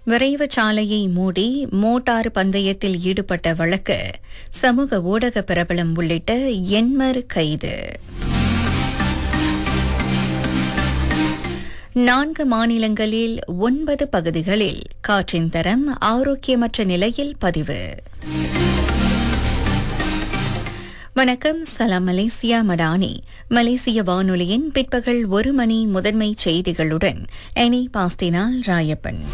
விரைவு சாலையை மூடி மோட்டார் பந்தயத்தில் ஈடுபட்ட வழக்கு சமூக ஊடக பிரபலம் உள்ளிட்ட எண்மர் கைது நான்கு மாநிலங்களில் ஒன்பது பகுதிகளில் காற்றின் தரம் ஆரோக்கியமற்ற நிலையில் பதிவு வணக்கம் சலாம் மலேசியா மடானி மலேசிய வானொலியின் பிற்பகல் ஒரு மணி முதன்மை செய்திகளுடன் எனி பாஸ்டினால் ராயப்பன்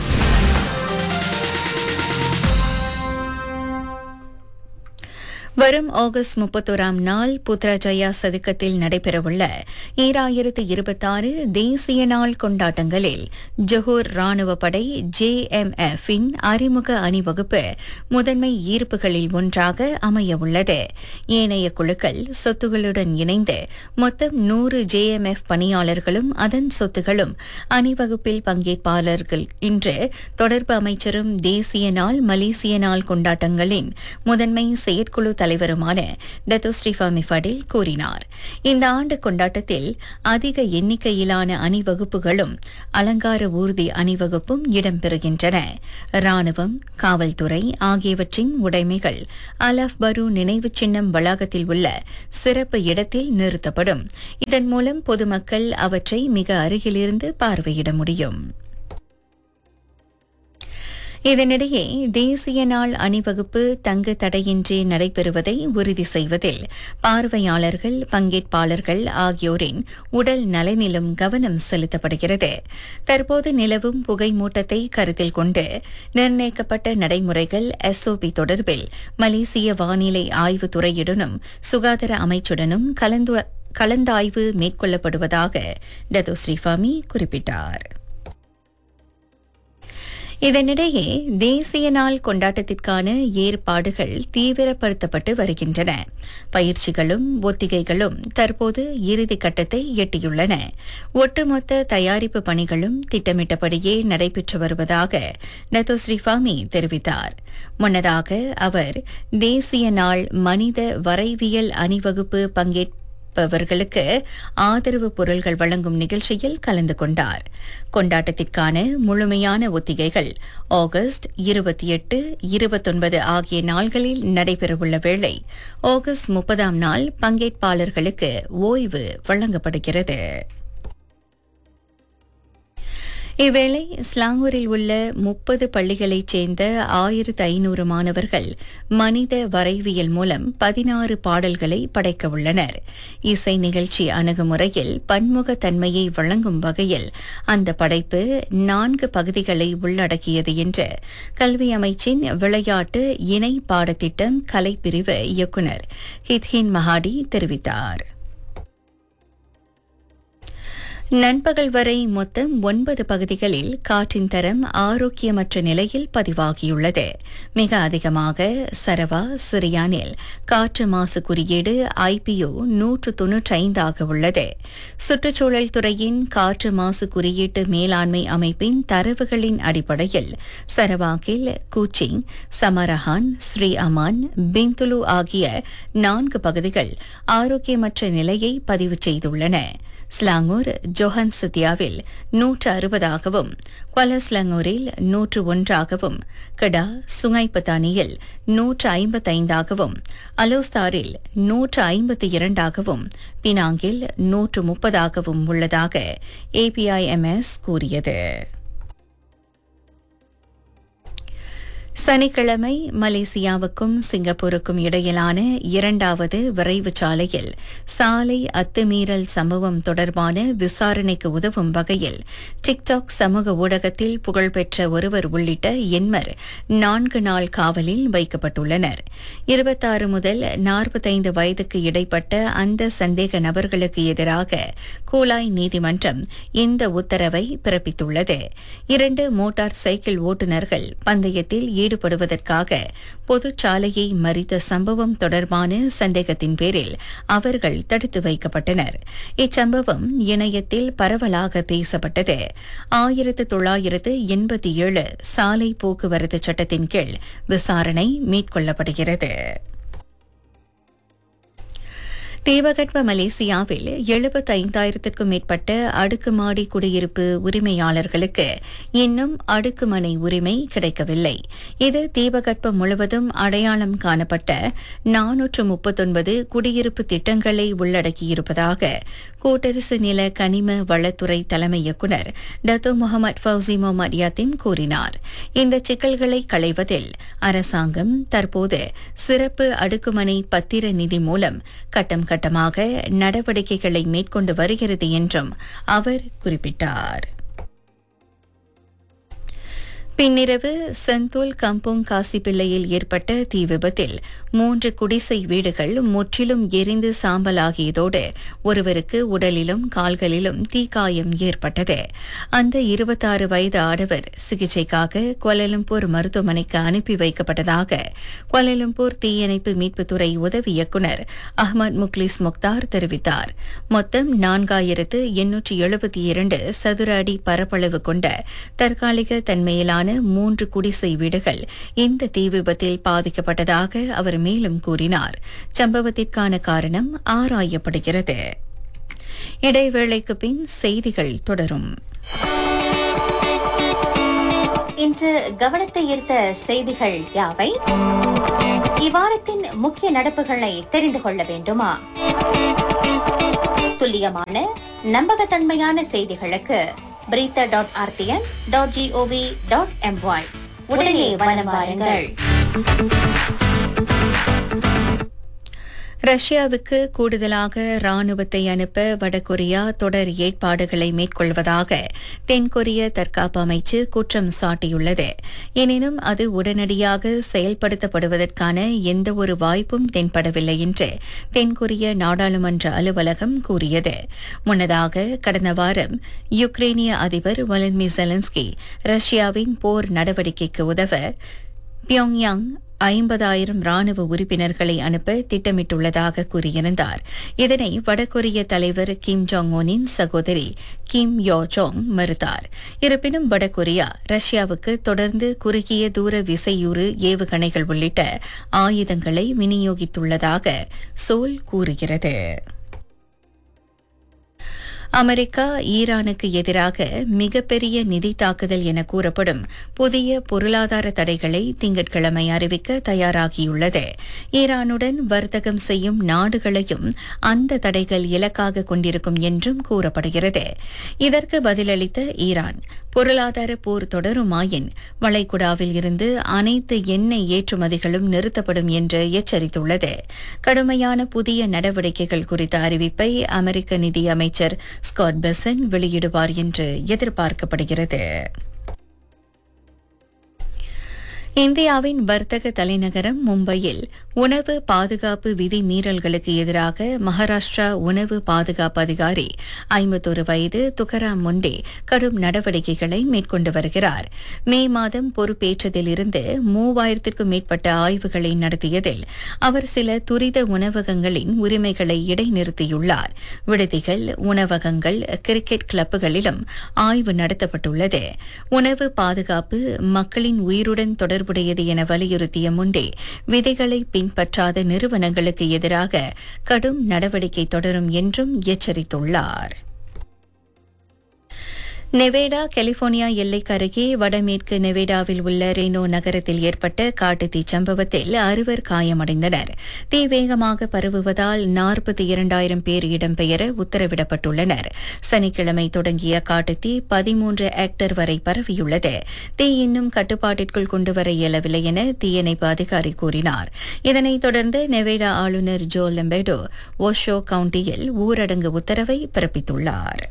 வரும் ஆகஸ்ட் முப்பத்தோராம் நாள் புத்ராஜயா சதுக்கத்தில் நடைபெறவுள்ள ஈராயிரத்து இருபத்தாறு தேசிய நாள் கொண்டாட்டங்களில் ஜொஹூர் ராணுவ படை ஜேஎம்எஃப் இன் அறிமுக அணிவகுப்பு முதன்மை ஈர்ப்புகளில் ஒன்றாக அமையவுள்ளது ஏனைய குழுக்கள் சொத்துகளுடன் இணைந்து மொத்தம் நூறு ஜேஎம்எஃப் பணியாளர்களும் அதன் சொத்துகளும் அணிவகுப்பில் பங்கேற்பாளர்கள் இன்று தொடர்பு அமைச்சரும் தேசிய நாள் மலேசிய நாள் கொண்டாட்டங்களின் முதன்மை செயற்குழு தலைவருமான டத்தோ ஸ்ரீஃபாமி ஃபடில் கூறினார் இந்த ஆண்டு கொண்டாட்டத்தில் அதிக எண்ணிக்கையிலான அணிவகுப்புகளும் அலங்கார ஊர்தி அணிவகுப்பும் இடம்பெறுகின்றன ராணுவம் காவல்துறை ஆகியவற்றின் உடைமைகள் அலஃப் பரு நினைவுச் சின்னம் வளாகத்தில் உள்ள சிறப்பு இடத்தில் நிறுத்தப்படும் இதன் மூலம் பொதுமக்கள் அவற்றை மிக அருகிலிருந்து பார்வையிட முடியும் இதனிடையே தேசிய நாள் அணிவகுப்பு தங்கு தடையின்றி நடைபெறுவதை உறுதி செய்வதில் பார்வையாளர்கள் பங்கேற்பாளர்கள் ஆகியோரின் உடல் நலனிலும் கவனம் செலுத்தப்படுகிறது தற்போது நிலவும் புகை மூட்டத்தை கருத்தில் கொண்டு நிர்ணயிக்கப்பட்ட நடைமுறைகள் எஸ்ஓபி தொடர்பில் மலேசிய வானிலை ஆய்வுத்துறையுடனும் சுகாதார அமைச்சுடனும் கலந்து கலந்தாய்வு மேற்கொள்ளப்படுவதாக டதோ ஸ்ரீஃபாமி குறிப்பிட்டார் இதனிடையே தேசிய நாள் கொண்டாட்டத்திற்கான ஏற்பாடுகள் தீவிரப்படுத்தப்பட்டு வருகின்றன பயிற்சிகளும் ஒத்திகைகளும் தற்போது இறுதி கட்டத்தை எட்டியுள்ளன ஒட்டுமொத்த தயாரிப்பு பணிகளும் திட்டமிட்டபடியே நடைபெற்று வருவதாக நத்தோ ஸ்ரீஃபாமி தெரிவித்தார் முன்னதாக அவர் தேசிய நாள் மனித வரைவியல் அணிவகுப்பு பங்கேற்ப இருப்பவர்களுக்கு ஆதரவு பொருள்கள் வழங்கும் நிகழ்ச்சியில் கலந்து கொண்டார் கொண்டாட்டத்திற்கான முழுமையான ஒத்திகைகள் ஆகஸ்ட் இருபத்தி எட்டு இருபத்தொன்பது ஆகிய நாள்களில் நடைபெறவுள்ள வேளை ஆகஸ்ட் முப்பதாம் நாள் பங்கேற்பாளர்களுக்கு ஓய்வு வழங்கப்படுகிறது இவ்வேளை ஸ்லாங்கூரில் உள்ள முப்பது பள்ளிகளைச் சேர்ந்த ஆயிரத்து ஐநூறு மாணவர்கள் மனித வரைவியல் மூலம் பதினாறு பாடல்களை படைக்க உள்ளனர் இசை நிகழ்ச்சி அணுகுமுறையில் பன்முகத்தன்மையை வழங்கும் வகையில் அந்த படைப்பு நான்கு பகுதிகளை உள்ளடக்கியது என்று கல்வி அமைச்சின் விளையாட்டு இணை பாடத்திட்டம் கலைப்பிரிவு இயக்குநர் ஹித்ஹின் மஹாடி தெரிவித்தார் நண்பகல் வரை மொத்தம் ஒன்பது பகுதிகளில் காற்றின் தரம் ஆரோக்கியமற்ற நிலையில் பதிவாகியுள்ளது மிக அதிகமாக சரவா சிரியானில் காற்று மாசு குறியீடு ஐபிஓ நூற்று தொன்னூற்றி ஐந்தாக உள்ளது சுற்றுச்சூழல் துறையின் காற்று மாசு குறியீட்டு மேலாண்மை அமைப்பின் தரவுகளின் அடிப்படையில் சரவாக்கில் Kuching Samarahan Sri Aman Bintulu ஆகிய நான்கு பகுதிகள் ஆரோக்கியமற்ற நிலையை பதிவு செய்துள்ளன ஸ்லாங்கூர் ஜொஹன் சித்தியாவில் நூற்று அறுபதாகவும் குவலஸ்லங்கூரில் நூற்று ஒன்றாகவும் கடா சுங்கைப்பத்தானியில் நூற்று ஐம்பத்தைந்தாகவும் அலோஸ்தாரில் நூற்று ஐம்பத்தி இரண்டாகவும் பினாங்கில் நூற்று முப்பதாகவும் உள்ளதாக ஏபிஐஎம்எஸ் கூறியது சனிக்கிழமை மலேசியாவுக்கும் சிங்கப்பூருக்கும் இடையிலான இரண்டாவது விரைவு சாலையில் சாலை அத்துமீறல் சம்பவம் தொடர்பான விசாரணைக்கு உதவும் வகையில் டிக்டாக் சமூக ஊடகத்தில் புகழ்பெற்ற ஒருவர் உள்ளிட்ட எண்மர் நான்கு நாள் காவலில் வைக்கப்பட்டுள்ளனர் இருபத்தாறு முதல் நாற்பத்தைந்து வயதுக்கு இடைப்பட்ட அந்த சந்தேக நபர்களுக்கு எதிராக கூலாய் நீதிமன்றம் இந்த உத்தரவை பிறப்பித்துள்ளது இரண்டு மோட்டார் சைக்கிள் ஓட்டுநர்கள் பந்தயத்தில் ஈடுபடுவதற்காக பொதுச்சாலையை மறித்த சம்பவம் தொடர்பான சந்தேகத்தின் பேரில் அவர்கள் தடுத்து வைக்கப்பட்டனர் இச்சம்பவம் இணையத்தில் பரவலாக பேசப்பட்டது ஆயிரத்து தொள்ளாயிரத்து எண்பத்தி ஏழு சாலை போக்குவரத்து சட்டத்தின் கீழ் விசாரணை மேற்கொள்ளப்படுகிறது தீபகற்ப மலேசியாவில் எழுபத்தைந்தாயிரத்திற்கும் மேற்பட்ட அடுக்குமாடி குடியிருப்பு உரிமையாளர்களுக்கு இன்னும் அடுக்குமனை உரிமை கிடைக்கவில்லை இது தீபகற்பம் முழுவதும் அடையாளம் காணப்பட்ட நானூற்று முப்பத்தொன்பது குடியிருப்பு திட்டங்களை உள்ளடக்கியிருப்பதாக கூட்டரசு நில கனிம வளத்துறை தலைமை இயக்குநர் Datuk Mohamad Fauzi Mohamad Yatim கூறினார் இந்த சிக்கல்களை களைவதில் அரசாங்கம் தற்போது சிறப்பு அடுக்குமனை பத்திர நிதி மூலம் கட்டம் கட்டமாக நடவடிக்கைகளை மேற்கொண்டு வருகிறது என்றும் அவர் குறிப்பிட்டார் பின்னிரவு செந்தூல் கம்புங் காசிப்பிள்ளையில் ஏற்பட்ட தீ விபத்தில் மூன்று குடிசை வீடுகள் முற்றிலும் எரிந்து சாம்பலாகியதோடு ஒருவருக்கு உடலிலும் கால்களிலும் தீக்காயம் ஏற்பட்டது அந்த இருபத்தாறு வயது ஆடவர் சிகிச்சைக்காக கோலலம்பூர் மருத்துவமனைக்கு அனுப்பி வைக்கப்பட்டதாக கோலலம்பூர் தீயணைப்பு மீட்புத்துறை உதவி இயக்குநர் அஹ்மத் முக்லிஸ் முக்தார் தெரிவித்தார் மொத்தம் நான்காயிரத்து எண்ணூற்றி எழுபத்தி இரண்டு சதுர அடி பரப்பளவு கொண்ட தற்காலிக தன்மையிலான மூன்று குடிசை வீடுகள் இந்த தீ விபத்தில் பாதிக்கப்பட்டதாக அவர் மேலும் கூறினார் சம்பவத்திற்கான காரணம் ஆராயப்படுகிறது இடைவேளைக்கு பின் செய்திகள் தொடரும் இன்று கவனத்தை ஈர்த்த செய்திகள் யாவை இவ்வாரத்தின் முக்கிய நடப்புகளை தெரிந்து கொள்ள வேண்டுமா துல்லியமான நம்பகத்தன்மையான செய்திகளுக்கு berita dot RTM dot GOV dot MY உடனே வலம் வாருங்கள் ரஷ்யாவுக்கு கூடுதலாக ராணுவத்தை அனுப்ப வடகொரியா தொடர் ஏற்பாடுகளை மேற்கொள்வதாக தென்கொரிய தற்காப்பு அமைச்சு குற்றம் சாட்டியுள்ளது எனினும் அது உடனடியாக செயல்படுத்தப்படுவதற்கான எந்த ஒரு வாய்ப்பும் தென்படவில்லை என்று தென்கொரிய நாடாளுமன்ற அலுவலகம் கூறியது முன்னதாக கடந்த வாரம் யுக்ரேனிய அதிபர் வலன்மி செலன்ஸ்கி ரஷ்யாவின் போர் நடவடிக்கைக்கு உதவ பியோங்யாங் ஐம்பதாயிரம் ராணுவ உறுப்பினர்களை அனுப்ப திட்டமிட்டுள்ளதாக கூறியிருந்தார் இதனை வடகொரிய தலைவர் கிம் ஜாங் உனின் சகோதரி கிம் யோ ஜோங் மறுத்தார் இருப்பினும் வடகொரியா ரஷ்யாவுக்கு தொடர்ந்து குறுகிய தூர விசையுறு ஏவுகணைகள் உள்ளிட்ட ஆயுதங்களை விநியோகித்துள்ளதாக சோல் கூறுகிறது அமெரிக்கா ஈரானுக்கு எதிராக மிகப்பெரிய நிதி தாக்குதல் என கூறப்படும் புதிய பொருளாதார தடைகளை திங்கட்கிழமை அறிவிக்க தயாராகியுள்ளது ஈரானுடன் வர்த்தகம் செய்யும் நாடுகளையும் அந்த தடைகள் இலக்காக கொண்டிருக்கும் என்றும் கூறப்படுகிறது இதற்கு பதிலளித்த ஈரான் பொருளாதார போர் தொடருமாயின் வளைகுடாவில் இருந்து அனைத்து எண்ணெய் ஏற்றுமதிகளும் நிறுத்தப்படும் என்று எச்சரித்துள்ளது கடுமையான புதிய நடவடிக்கைகள் குறித்த அறிவிப்பை அமெரிக்க நிதி அமைச்சர் ஸ்காட் பெசன் வெளியிடுவார் என்று எதிர்பார்க்கப்படுகிறது இந்தியாவின் வர்த்தக தலைநகரம் மும்பையில் உணவு பாதுகாப்பு விதி மீறல்களுக்கு எதிராக மகாராஷ்டிரா உணவு பாதுகாப்பு அதிகாரி ஐம்பத்தொரு வயது துகராம் முண்டே கடும் நடவடிக்கைகளை மேற்கொண்டு வருகிறார் மே மாதம் பொறுப்பேற்றதிலிருந்து மூவாயிரத்திற்கும் மேற்பட்ட ஆய்வுகளை நடத்தியதில் அவர் சில துரித உணவகங்களின் உரிமைகளை இடைநிறுத்தியுள்ளார் விடுதிகள் உணவகங்கள் கிரிக்கெட் கிளப்புகளிலும் ஆய்வு நடத்தப்பட்டுள்ளது உணவு பாதுகாப்பு மக்களின் உயிருடன் தொடர்புடையது என வலியுறுத்திய முண்டே விதிகளை பின்பற்றாத நிறுவனங்களுக்கு எதிராக கடும் நடவடிக்கை தொடரும் என்றும் எச்சரித்துள்ளார் நெவேடா கலிபோர்னியா எல்லைக்கு அருகே வடமேற்கு நெவேடாவில் உள்ள ரெனோ நகரத்தில் ஏற்பட்ட காட்டுத்தீ சம்பவத்தில் அறுவர் காயமடைந்தனர் தீ வேகமாக பரவுவதால் நாற்பத்தி இரண்டாயிரம் பேர் இடம்பெயர உத்தரவிடப்பட்டுள்ளனர் சனிக்கிழமை தொடங்கிய காட்டுத்தீ பதிமூன்று ஹெக்டர் வரை பரவியுள்ளது தீ இன்னும் கட்டுப்பாட்டிற்குள் கொண்டுவர இயலவில்லை என தீயணைப்பு அதிகாரி கூறினார் இதனைத் தொடர்ந்து நெவேடா ஆளுநர் ஜோ லெம்பெடோ ஓஷோ கவுண்டியில் ஊரடங்கு உத்தரவை பிறப்பித்துள்ளார்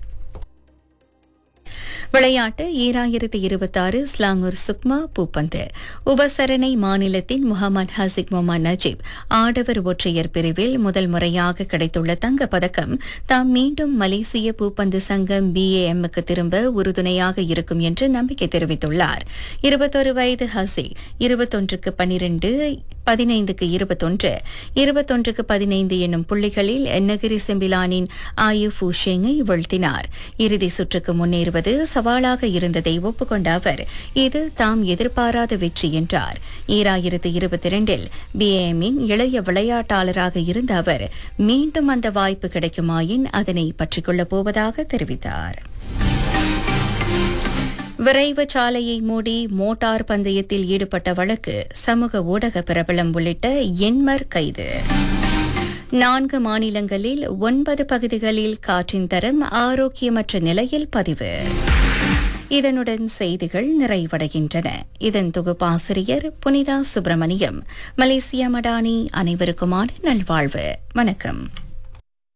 விளையாட்டு ஈராயிரத்து இருபத்தாறு ஸ்லாங்கூர் சுக்மா பூப்பந்து உபசரணை மாநிலத்தின் முகமது ஹசிக் மொஹமத் நஜீப் ஆடவர் ஒற்றையர் பிரிவில் முதல் முறையாக கிடைத்துள்ள தங்கப் பதக்கம் தாம் மீண்டும் மலேசிய பூப்பந்து சங்கம் பிஏஎம்முக்கு திரும்ப உறுதுணையாக இருக்கும் என்று நம்பிக்கை தெரிவித்துள்ளார் இருபத்தொரு வயது ஹசிக் இருபத்தொன்றுக்கு பனிரெண்டு பதினைந்துக்கு இருபத்தொன்று இருபத்தொன்றுக்கு பதினைந்து என்னும் புள்ளிகளில் நெகிரி செம்பிலானின் ஆயு ஃபூஷேங்கை வீழ்த்தினார் இறுதி சுற்றுக்கு முன்னேறுவது சவாலாக இருந்ததை ஒப்புக்கொண்ட அவர் இது தாம் எதிர்பாராத வெற்றி என்றார் ஈராயிரத்து இருபத்தி இரண்டில் பிஏஎம்மின் இளைய விளையாட்டாளராக இருந்த அவர் மீண்டும் அந்த வாய்ப்பு கிடைக்குமாயின் அதனை பற்றிக்கொள்ளப் போவதாக தெரிவித்தார் விரைவு சாலையை மூடி மோட்டார் பந்தயத்தில் ஈடுபட்ட வழக்கு சமூக ஊடக பிரபலம் உள்ளிட்ட எண்மர் கைது நான்கு மாநிலங்களில் ஒன்பது பகுதிகளில் காற்றின் தரம் ஆரோக்கியமற்ற நிலையில் பதிவு இதனுடன் செய்திகள் நிறைவடைகின்றன இதன் தொகுப்பாசிரியர் புனிதா சுப்பிரமணியம் மலேசியா மடானி அனைவருக்குமான நல்வாழ்வு வணக்கம்